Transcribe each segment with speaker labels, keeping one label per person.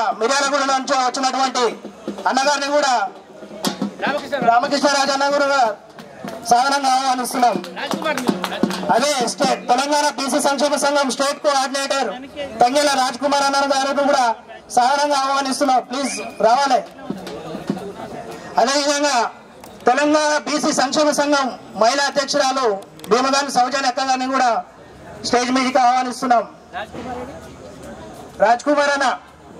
Speaker 1: మిర్యాలగూడ నుంచి వచ్చినటువంటి అన్నగారిని కూడా
Speaker 2: రామకృష్ణ
Speaker 1: రామకృష్ణరాజు అన్న కూడా సాధారణంగా ఆహ్వానిస్తున్నాం
Speaker 2: రాజ్కుమార్
Speaker 1: అదే స్టేట్ తెలంగాణ బీసీ సంక్షేమ సంఘం స్టేట్ కోఆర్డినేటర్ తంగెల రాజ్ కుమార్ అన్న గారిని కూడా సాధారణంగా ఆహ్వానిస్తున్నాం ప్లీజ్ రావాలి అదేవిధంగా తెలంగాణ బీసీ సంక్షేమ సంఘం మహిళా అధ్యక్షురాలు భీమగాని సౌజన్య అక్క గారిని కూడా స్టేజ్ మీదకి ఆహ్వానిస్తున్నాం
Speaker 2: రాజ్కుమార్
Speaker 1: రాజ్ కుమార్ అన్న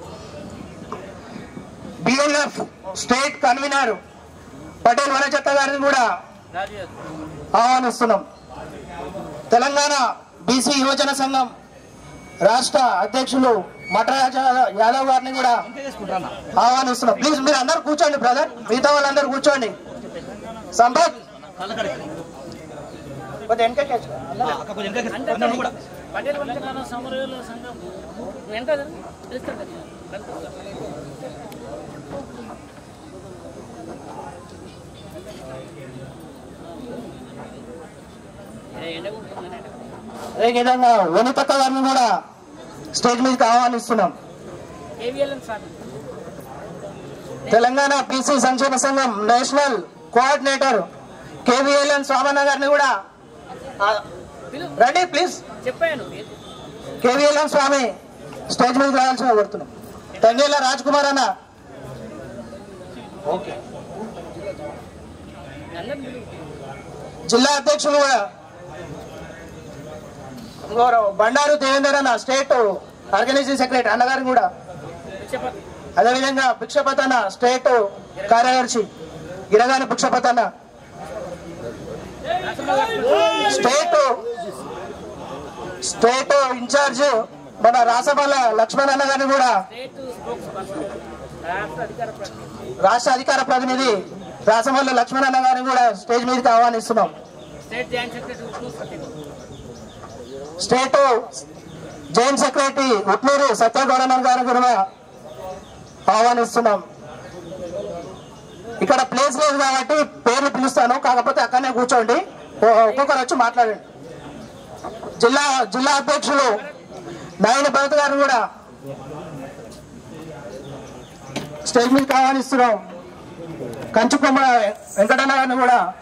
Speaker 1: BLF state convener Patel Vanachakka గారిని కూడా
Speaker 2: రాజు
Speaker 1: ఆహ్వానిస్తున్నాం తెలంగాణ బీసీ యువజన సంఘం రాష్ట్ర అధ్యక్షులు మటరాజ యాదవ్ గారిని కూడా ఆహ్వానిస్తున్నాం ప్లీజ్ మీరు అందరు కూర్చోండి బ్రదర్ మిగతా వాళ్ళందరూ కూర్చోండి సంపత్ కొద్దిగా వెనకకి వచ్చి.
Speaker 2: పటేల్ వంశకాల సమరవేల సంఘం ఎంత తెలుస్తుంది కదా ఎండకుంటుందని
Speaker 1: అదేవిధంగా వనితక్క గారిని కూడా స్టేజ్ మీదకి ఆహ్వానిస్తున్నాం
Speaker 2: ఏవిఎల్ఎన్ సార్
Speaker 1: తెలంగాణ బీసీ సంక్షేమ సంఘం నేషనల్ కోఆర్డినేటర్ కేవీఎల్ఎన్ స్వామన్న గారిని కూడా ఆ,
Speaker 2: పిలు
Speaker 1: రండి ప్లీజ్
Speaker 2: చెప్పాను
Speaker 1: కేవీఎల్ఎన్ స్వామి స్టేజ్ మీదకి రావాల్సిన కోరుతున్నాం తంగేల రాజ్ కుమార్ అన్న ఓకే
Speaker 2: అందరిని పిలు
Speaker 1: జిల్లా అధ్యక్షులు కూడా గౌరవ్ బండారు దేవేందర్ అన్న స్టేట్ ఆర్గనైజింగ్ సెక్రటరీ అన్నగారిని కూడా
Speaker 2: చెప్పండి
Speaker 1: అదేవిధంగా భిక్షపత్ అన్న స్టేట్ కార్యదర్శి గిరగాని భిక్షపత్ అన్న స్టేట్ స్టేట్ ఇన్ఛార్జ్ మన రాసమల్ల లక్ష్మణ్ అన్న గారిని కూడా
Speaker 2: స్టేట్ స్పోక్స్ పర్సన్ రాష్ట్ర అధికార ప్రతినిధి
Speaker 1: రాష్ట్ర అధికార ప్రతినిధి రాసమల్ల లక్ష్మణ్ అన్న గారిని కూడా స్టేజ్ మీదకి ఆహ్వానిస్తున్నాం
Speaker 2: state joint secretary Utnoor Satyam
Speaker 1: state joint secretary Utnoor సత్యగౌరవ గారిని కూడా ఆహ్వానిస్తున్నాం ఇక్కడ ప్లేస్ లేదు కాబట్టి పేర్లు పిలుస్తాను కాకపోతే అక్కడనే కూర్చోండి ఓ- ఒక్కొక్కరు వచ్చి మాట్లాడండి జిల్లా జిల్లా అధ్యక్షులు నాయన భరత్ గారిని కూడా స్టేజ్ మీదకి ఆహ్వానిస్తున్నాం కంచుకొమ్మ వెంకటన్న గారిని కూడా